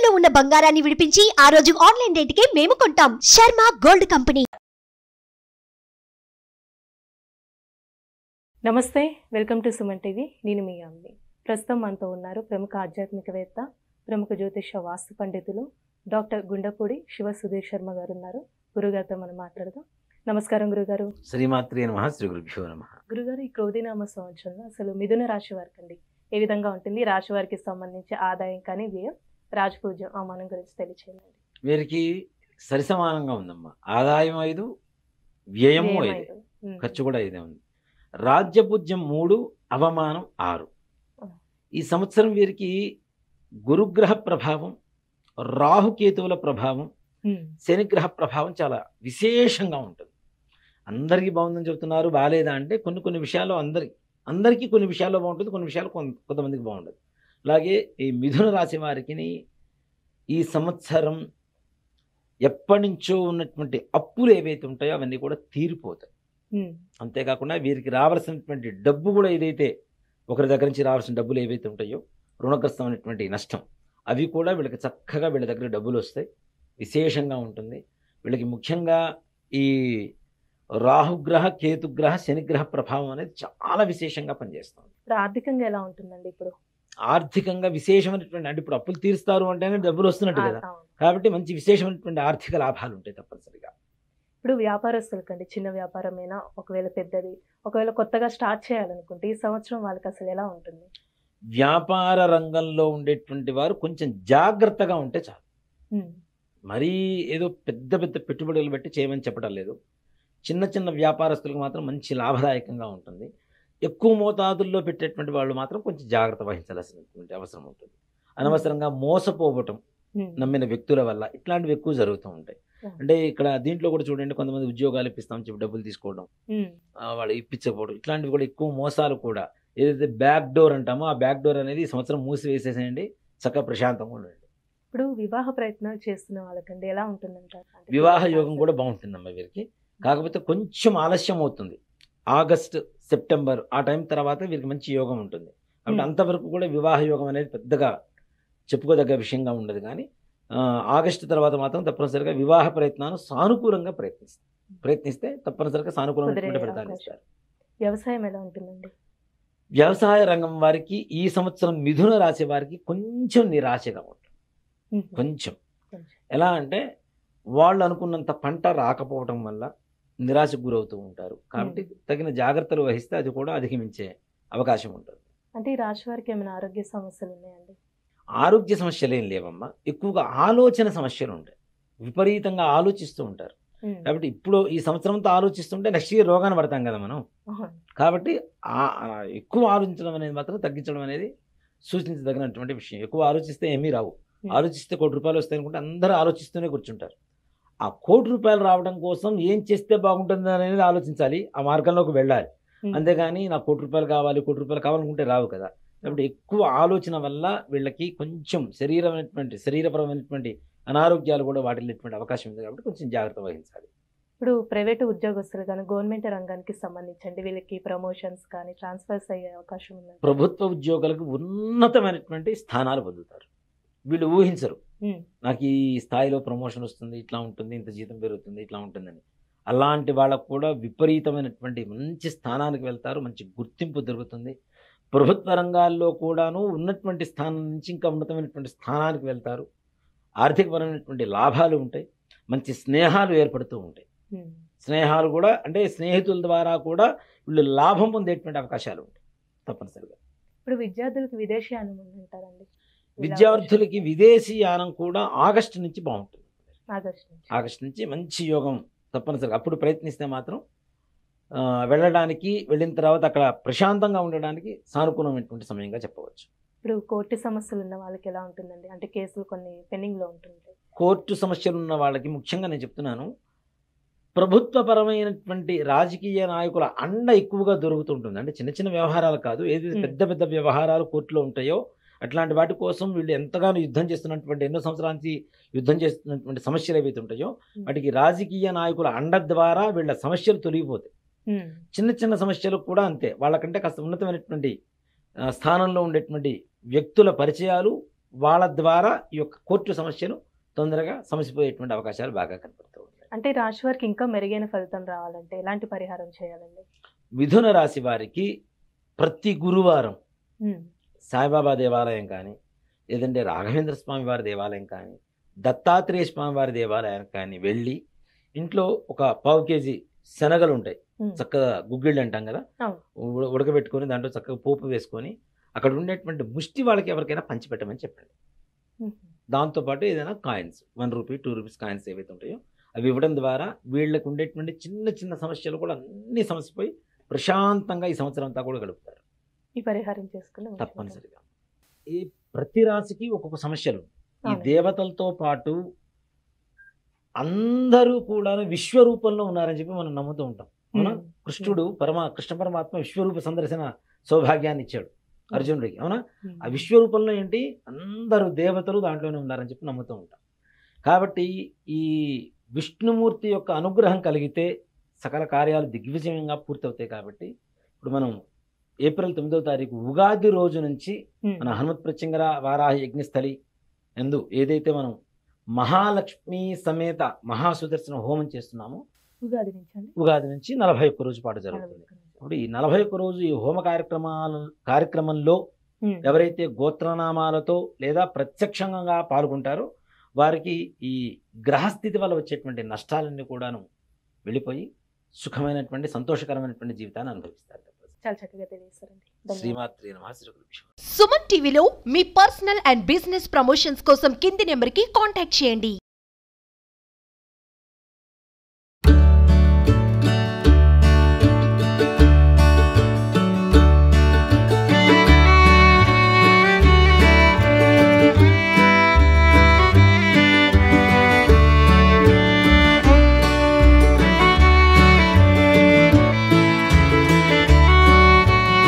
తాకట్టులో ఉన్న బంగారాన్ని విడిపించి ఆ రోజు ఆన్లైన్ రేటుకే మేము కొంటాం శర్మ గోల్డ్ కంపెనీ నమస్తే వెల్కమ్ టు సుమన్ టీవీ నేను మీ అమ్మి ప్రస్తుతం మనతో ఉన్నారు ప్రముఖ ఆధ్యాత్మికవేత్త ప్రముఖ జ్యోతిష వాస్తు పండితులు డాక్టర్ గుండపూడి శివ సుధీర్ శర్మ గారు ఉన్నారు గురుగారితో మనం మాట్లాడదాం నమస్కారం గురుగారు శ్రీమాత్రి నమ శ్రీ గురుభ్యో నమ గురుగారు ఈ క్రోధినామ సంవత్సరంలో అసలు మిథున రాశి వారికి అండి ఏ విధంగా ఉంటుంది రాశి వారికి సంబంధించి ఆదాయం కానీ వ్యయం రాజపూజ్యం అవమానం గురించి తెలియచేయండి వీరికి సరిసమానంగా ఉందమ్మా ఆదాయం ఐదు వ్యయము వ్యయం ఐదు ఐదు. ఉమ్. ఖర్చు కూడా ఐదే ఉంది రాజ్యపూజ్యం మూడు అవమానం ఆరు ఈ సంవత్సరం వీరికి గురుగ్రహ ప్రభావం రాహుకేతువుల ప్రభావం ఉమ్. శనిగ్రహ ప్రభావం చాలా విశేషంగా ఉంటుంది అందరికీ బాగుందని చెబుతున్నారు బాగాలేదా అంటే కొన్ని కొన్ని విషయాల్లో అందరి అందరికీ కొన్ని విషయాల్లో బాగుంటుంది కొన్ని విషయాలు కొంత కొంతమందికి బాగుండదు అలాగే ఈ మిథున రాశి వారికి ఈ సంవత్సరం ఎప్పటి నుంచో ఉన్నటువంటి అప్పులు ఏవైతే ఉంటాయో అవన్నీ కూడా తీరిపోతాయి ఉమ్. అంతేకాకుండా వీరికి రావాల్సినటువంటి డబ్బు కూడా ఏదైతే ఒకరి దగ్గర నుంచి రావాల్సిన డబ్బులు ఏవైతే ఉంటాయో రుణగ్రస్తమైనటువంటి నష్టం అవి కూడా వీళ్ళకి చక్కగా వీళ్ళ దగ్గర డబ్బులు వస్తాయి విశేషంగా ఉంటుంది వీళ్ళకి ముఖ్యంగా ఈ రాహుగ్రహ కేతుగ్రహ శనిగ్రహ ప్రభావం అనేది చాలా విశేషంగా పనిచేస్తుంది ఇప్పుడు ఆర్థికంగా ఎలా ఉంటుందండి ఇప్పుడు ఆర్థికంగా విశేషమైనటువంటి అంటే ఇప్పుడు అప్పులు తీరుస్తారు అంటేనే డబ్బులు వస్తున్నట్టు కదా ఆ, అవును. కాబట్టి మంచి విశేషమైనటువంటి ఆర్థిక లాభాలు ఉంటాయి తప్పనిసరిగా ఇప్పుడు వ్యాపారస్తులకండి చిన్న వ్యాపారమైనా ఒకవేళ పెద్దది ఒకవేళ కొత్తగా స్టార్ట్ చేయాలనుకుంటే ఈ సంవత్సరం వాళ్ళకి అసలు ఎలా ఉంటుంది వ్యాపార రంగంలో ఉండేటువంటి వారు కొంచెం జాగ్రత్తగా ఉంటే చాలు ఉమ్. మరీ ఏదో పెద్ద పెద్ద పెట్టుబడులు పెట్టి చేయమని చెప్పడం లేదు చిన్న చిన్న వ్యాపారస్తులకు మాత్రం మంచి లాభదాయకంగా ఉంటుంది ఎక్కువ మోతాదుల్లో పెట్టేటువంటి వాళ్ళు మాత్రం కొంచెం జాగ్రత్త వహించాల్సినటువంటి అవసరం ఉంటుంది అనవసరంగా మోసపోవటం ఉమ్. నమ్మిన వ్యక్తుల వల్ల ఇట్లాంటివి ఎక్కువ జరుగుతూ ఉంటాయి Yeah. అంటే ఇక్కడ దీంట్లో కూడా చూడండి కొంతమంది ఉద్యోగాలు ఇప్పిస్తామని చెప్పి డబ్బులు తీసుకోవడం ఉమ్. ఆ, వాళ్ళు ఇప్పించకపోవడం ఇట్లాంటివి కూడా ఎక్కువ మోసాలు కూడా ఏదైతే బ్యాక్ డోర్ అంటామో ఆ బ్యాక్ డోర్ అనేది ఈ సంవత్సరం మూసివేసేసేయండి చక్కగా ప్రశాంతంగా ఉండండి ఇప్పుడు వివాహ ప్రయత్నాలు చేస్తున్న వాళ్ళకండి ఎలా ఉంటుందంటారు అంటే వివాహ యోగం కూడా బాగుంటుందమ్మా వీరికి కాకపోతే కొంచెం ఆలస్యం అవుతుంది ఆగస్ట్ సెప్టెంబర్ ఆ టైం తర్వాత వీరికి మంచి యోగం ఉంటుంది కాబట్టి Hmm. అంతవరకు కూడా వివాహ యోగం అనేది పెద్దగా చెప్పుకోదగ్గ విషయంగా ఉండదు కానీ ఆ, ఆగస్టు తర్వాత మాత్రం తప్పనిసరిగా వివాహ ప్రయత్నాలు సానుకూలంగా ప్రయత్నిస్తారు ప్రయత్నిస్తే తప్పనిసరిగా సానుకూలమైనటువంటి కుదిరే ఫలితాలు అవకాశం. ఇస్తారు వ్యవసాయం ఎలా ఉంటుందండి వ్యవసాయ రంగం వారికి ఈ సంవత్సరం మిథున రాశి వారికి కొంచెం నిరాశగా ఉంటుంది ఉమ్. కొంచెం కొంచెం. ఎలా అంటే వాళ్ళు అనుకున్నంత పంట రాకపోవడం వల్ల నిరాశకు గురవుతూ ఉంటారు కాబట్టి తగిన జాగ్రత్తలు వహిస్తే అది కూడా అధిగమించే అవకాశం ఉంటుంది అంటే ఈ రాశి వారికి ఏమైనా ఆరోగ్య సమస్యలు ఉన్నాయండి ఆరోగ్య సమస్యలు ఏం లేవమ్మా ఎక్కువగా ఆలోచన సమస్యలు ఉంటాయి విపరీతంగా ఆలోచిస్తూ ఉంటారు ఉమ్. కాబట్టి ఇప్పుడు ఈ సంవత్సరంతో ఆలోచిస్తుంటే నెక్స్ట్ ఇయర్ రోగాన్ని పడతాం కదా మనం అవును. కాబట్టి ఆ- ఆ ఎక్కువ ఆలోచించడం అనేది మాత్రం తగ్గించడం అనేది సూచించదగినటువంటి విషయం ఎక్కువ ఆలోచిస్తే ఏమీ రావు Hmm. ఆలోచిస్తే కోటి రూపాయలు వస్తాయి అనుకుంటే అందరూ ఆలోచిస్తూనే కూర్చుంటారు ఆ కోటి రూపాయలు రావడం కోసం ఏం చేస్తే బాగుంటుంది అనేది ఆలోచించాలి ఆ మార్గంలోకి వెళ్ళాలి ఉమ్. అంతేగాని నాకు కోటి రూపాయలు కావాలి కోటి రూపాయలు కావాలనుకుంటే రావు కదా కాబట్టి ఎక్కువ ఆలోచన వల్ల వీళ్ళకి కొంచెం శరీరమైనటువంటి శరీరపరమైనటువంటి అనారోగ్యాలు కూడా వాటిల్లేటువంటి అవకాశం ఉంది కాబట్టి కొంచెం జాగ్రత్త వహించాలి ఇప్పుడు ప్రైవేటు ఉద్యోగస్తులు కానీ గవర్నమెంట్ రంగానికి సంబంధించండి వీళ్ళకి ప్రమోషన్స్ కానీ ట్రాన్స్ఫర్స్ అయ్యే అవకాశం ఉంది ప్రభుత్వ ఉద్యోగులకు ఉన్నతమైనటువంటి స్థానాలు పొందుతారు వీళ్ళు ఊహించరు ఉమ్. నాకు ఈ స్థాయిలో ప్రమోషన్ వస్తుంది ఇట్లా ఉంటుంది ఇంత జీతం పెరుగుతుంది ఇట్లా ఉంటుందని అలాంటి వాళ్ళకు కూడా విపరీతమైనటువంటి మంచి స్థానానికి వెళ్తారు మంచి గుర్తింపు దొరుకుతుంది ప్రభుత్వ రంగాల్లో కూడాను ఉన్నటువంటి స్థానం నుంచి ఇంకా ఉన్నతమైనటువంటి స్థానానికి వెళ్తారు ఆర్థికపరమైనటువంటి లాభాలు ఉంటాయి మంచి స్నేహాలు ఏర్పడుతూ ఉంటాయి ఉమ్. స్నేహాలు కూడా అంటే స్నేహితుల ద్వారా కూడా వీళ్ళు లాభం పొందేటువంటి అవకాశాలు ఉంటాయి తప్పనిసరిగా ఇప్పుడు విద్యార్థులకు విదేశీయానం ఉందంటారండి విద్యార్థులకి విదేశీ యానం కూడా ఆగస్టు నుంచి బాగుంటుంది ఆగస్టు నుంచి ఆగస్టు నుంచి మంచి యోగం తప్పనిసరిగా అప్పుడు ప్రయత్నిస్తే మాత్రం ఆ, వెళ్ళడానికి వెళ్ళిన తర్వాత అక్కడ ప్రశాంతంగా ఉండడానికి సానుకూలమైనటువంటి సమయంగా చెప్పవచ్చు ఇప్పుడు కోర్టు సమస్యలు ఉన్న వాళ్ళకి ఎలా ఉంటుందండి అంటే కేసులు కొన్ని పెండింగ్ లో ఉంటుంటాయి కోర్టు సమస్యలు ఉన్న వాళ్ళకి ముఖ్యంగా నేను చెప్తున్నాను ప్రభుత్వపరమైనటువంటి రాజకీయ నాయకుల అండ ఎక్కువగా దొరుకుతుంటుంది అంటే చిన్న చిన్న వ్యవహారాలు కాదు ఏది Hmm. పెద్ద పెద్ద వ్యవహారాలు కోర్టులో ఉంటాయో అట్లాంటి వాటి కోసం వీళ్ళు ఎంతగానో యుద్ధం చేస్తున్నటువంటి ఎన్నో సంవత్సరాల నుంచి యుద్ధం చేస్తున్నటువంటి సమస్యలు ఏవైతే ఉంటాయో Hmm. వాటికి రాజకీయ నాయకుల అండ ద్వారా వీళ్ళ సమస్యలు తొలగిపోతాయి ఉమ్. చిన్న చిన్న సమస్యలకు కూడా అంతే వాళ్ళకంటే కాస్త ఉన్నతమైనటువంటి ఆ, స్థానంలో ఉండేటువంటి వ్యక్తుల పరిచయాలు వాళ్ళ ద్వారా ఈ యొక్క కోర్టు సమస్యను తొందరగా సమసిపోయేటువంటి అవకాశాలు బాగా కనపడుతూ ఉంటాయి అంటే రాశి వారికి ఇంకా మెరుగైన ఫలితం రావాలంటే ఎలాంటి పరిహారం చేయాలండి మిథున రాశి వారికి ప్రతి గురువారం ఉమ్, సాయిబాబా దేవాలయం కానీ లేదంటే రాఘవేంద్ర స్వామి వారి దేవాలయం కానీ దత్తాత్రేయ స్వామి వారి దేవాలయం కానీ వెళ్ళి ఇంట్లో ఒక పావు కేజీ శనగలు ఉంటాయి ఉమ్, చక్కగా గుగ్గిళ్ళు అంటాం కదా అవును. ఉడ- ఉడకబెట్టుకొని దాంట్లో చక్కగా పోపు వేసుకొని అక్కడ ఉండేటువంటి ముష్టి వాళ్ళకి ఎవరికైనా పంచిపెట్టమని చెప్పండి ఉమ్, దాంతోపాటు ఏదైనా coins one rupee two rupees coins ఏవైతే ఉంటాయో అవి ఇవ్వడం ద్వారా వీళ్ళకు ఉండేటువంటి చిన్న చిన్న సమస్యలు కూడా అన్ని సమస్యపోయి ప్రశాంతంగా ఈ సంవత్సరం అంతా కూడా గడుపుతారు ఈ పరిహారం చేసుకుని మంచిది. తప్పనిసరిగా ఈ ప్రతి రాశికి ఒక్కొక్క సమస్యలు ఈ అవును. దేవతలతో పాటు అందరూ కూడా విశ్వరూపంలో ఉన్నారని చెప్పి మనం నమ్ముతూ ఉంటాం అవునా ఉమ్, కృష్ణుడు పరమా కృష్ణ పరమాత్మ విశ్వరూప సందర్శన సౌభాగ్యాన్ని ఇచ్చాడు అర్జునుడికి అవునా ఉమ్, ఆ విశ్వరూపంలో ఏంటి అందరూ దేవతలు దాంట్లోనే ఉన్నారని చెప్పి నమ్ముతూ ఉంటాం కాబట్టి ఈ విష్ణుమూర్తి యొక్క అనుగ్రహం కలిగితే సకల కార్యాలు దిగ్విజయంగా పూర్తవుతాయి కాబట్టి ఇప్పుడు మనం ఏప్రిల్ తొమ్మిదవ తారీఖు ఉగాది రోజు నుంచి ఉమ్, మన హనుమత్ ప్రత్యంగర వారాహ యజ్ఞస్థలి ఎందు ఏదైతే మనం మహాలక్ష్మి సమేత మహాసుదర్శన హోమం చేస్తున్నామో ఉగాది నుంచి అండి ఉగాది నుంచి నలభై ఒక్క రోజు పాటు జరుగుతుంది ఇప్పుడు ఈ నలభై ఒక్క రోజు ఈ హోమ కార్యక్రమాల కార్యక్రమంలో ఉమ్, ఎవరైతే గోత్రనామాలతో లేదా ప్రత్యక్షంగా పాల్గొంటారో వారికి ఈ గ్రహస్థితి వల్ల వచ్చేటువంటి నష్టాలన్నీ కూడాను వెళ్ళిపోయి సుఖమైనటువంటి సంతోషకరమైనటువంటి జీవితాన్ని అనుభవిస్తారు చాలా చక్కగా తెలియజేస్తారండి ధన్యవాదాలు. శ్రీమాత్రి నమః శ్రీ గురుభ్యో. సుమన్ టీవీలో మీ పర్సనల్ అండ్ బిజినెస్ ప్రమోషన్స్ కోసం కింది నెంబర్కి కాంటాక్ట్ చేయండి